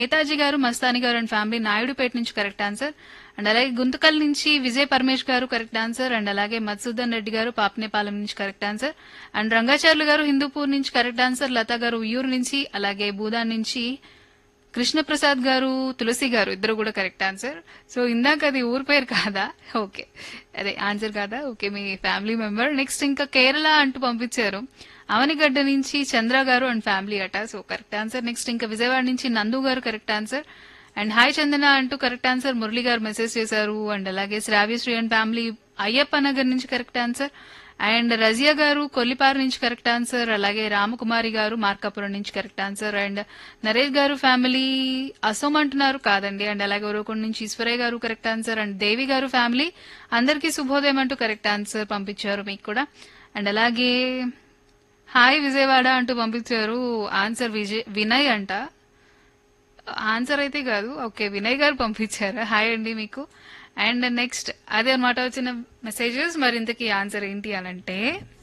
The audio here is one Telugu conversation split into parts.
నేతాజీ గారు మస్తాని గారు అండ్ ఫ్యామిలీ నాయుడుపేట నుంచి కరెక్ట్ ఆన్సర్ అండ్ అలాగే గుంతకల్ నుంచి విజయ్ పరమేష్ గారు కరెక్ట్ ఆన్సర్ అండ్ అలాగే మధుసూదన్ రెడ్డి గారు పాపనేపాలెం నుంచి కరెక్ట్ ఆన్సర్ అండ్ రంగాచార్యులు గారు హిందూపూర్ నుంచి కరెక్ట్ ఆన్సర్ లతా గారు ఉయ్యూరు నుంచి అలాగే భూదాన్ నుంచి కృష్ణప్రసాద్ గారు తులసి గారు ఇద్దరు కూడా కరెక్ట్ ఆన్సర్ సో ఇందాక అది ఊరి పేరు కాదా ఓకే అదే ఆన్సర్ కాదా ఓకే మీ ఫ్యామిలీ మెంబర్ నెక్స్ట్ ఇంకా కేరళ అంటూ పంపించారు అవనిగడ్డ నుంచి చంద్ర గారు అండ్ ఫ్యామిలీ అట సో కరెక్ట్ ఆన్సర్ నెక్స్ట్ ఇంకా విజయవాడ నుంచి నందు గారు correct answer and hi Chandana అంటూ కరెక్ట్ ఆన్సర్ మురళి గారు మెసేజ్ చేశారు అండ్ అలాగే శ్రావ్యశ్రీ అండ్ ఫ్యామిలీ అయ్యప్ప నగర్ నుంచి కరెక్ట్ ఆన్సర్ అండ్ రజియా గారు కొల్లిపారు నుంచి కరెక్ట్ ఆన్సర్ అలాగే రామకుమారి గారు మార్కాపురం నుంచి కరెక్ట్ ఆన్సర్ అండ్ నరేష్ గారు ఫ్యామిలీ అసోమ్ అంటున్నారు కాదండి అండ్ అలాగే ఉరవకొండ నుంచి ఈశ్వరయ్య గారు కరెక్ట్ ఆన్సర్ అండ్ దేవి గారు ఫ్యామిలీ అందరికీ శుభోదయం అంటూ కరెక్ట్ ఆన్సర్ పంపించారు మీకు కూడా అండ్ అలాగే హాయ్ విజయవాడ అంటూ పంపించారు ఆన్సర్ విజయ్ వినయ్ అంట ఆన్సర్ అయితే కాదు ఓకే వినయ్ గారు పంపించారు హాయ్ అండి మీకు అండ్ నెక్స్ట్ అదే అనమాట వచ్చిన మెసేజెస్ మరి ఇంతకీ ఆన్సర్ ఏంటి అనంటే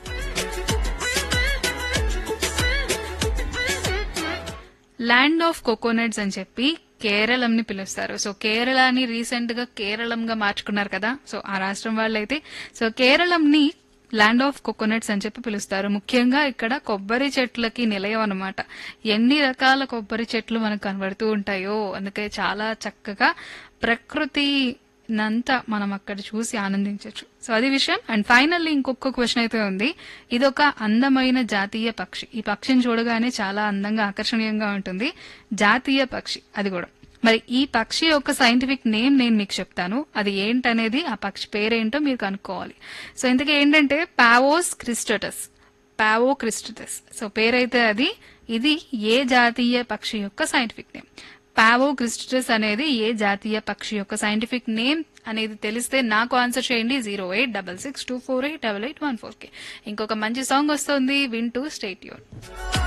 ల్యాండ్ ఆఫ్ కోకోనట్స్ అని చెప్పి కేరళంని పిలుస్తారు సో కేరళని రీసెంట్ గా కేరళంగా మార్చుకున్నారు కదా సో ఆ రాష్ట్రం వాళ్ళైతే సో కేరళంని ల్యాండ్ ఆఫ్ కోకోనట్స్ అని చెప్పి పిలుస్తారు ముఖ్యంగా ఇక్కడ కొబ్బరి చెట్లకి నిలయం అన్నమాట ఎన్ని రకాల కొబ్బరి చెట్లు మనకు కనబడుతూ ఉంటాయో అందుకే చాలా చక్కగా ప్రకృతి నంతా మనం అక్కడ చూసి ఆనందించవచ్చు సో అది విషయం అండ్ ఫైనల్లీ ఇంకొక క్వశ్చన్ అయితే ఉంది ఇదొక అందమైన జాతీయ పక్షి ఈ పక్షిని చూడగానే చాలా అందంగా ఆకర్షణీయంగా ఉంటుంది జాతీయ పక్షి అది కూడా మరి ఈ పక్షి యొక్క సైంటిఫిక్ నేమ్ నేను మీకు చెప్తాను అది ఏంటనేది ఆ పక్షి పేరేంటో మీరు కనుక్కోవాలి సో ఇంతకీ ఏంటంటే pavos cristatus pavo cristatus so పేరైతే అది ఇది ఏ జాతీయ పక్షి యొక్క సైంటిఫిక్ నేమ్ పావో క్రిస్టటస్ అనేది ఏ జాతీయ పక్షి యొక్క సైంటిఫిక్ నేమ్ అనేది తెలిస్తే నాకు ఆన్సర్ చేయండి zero eight double six two four eight double eight one four కి ఇంకొక మంచి సాంగ్ వస్తుంది వింటూ స్టేట్ యూన్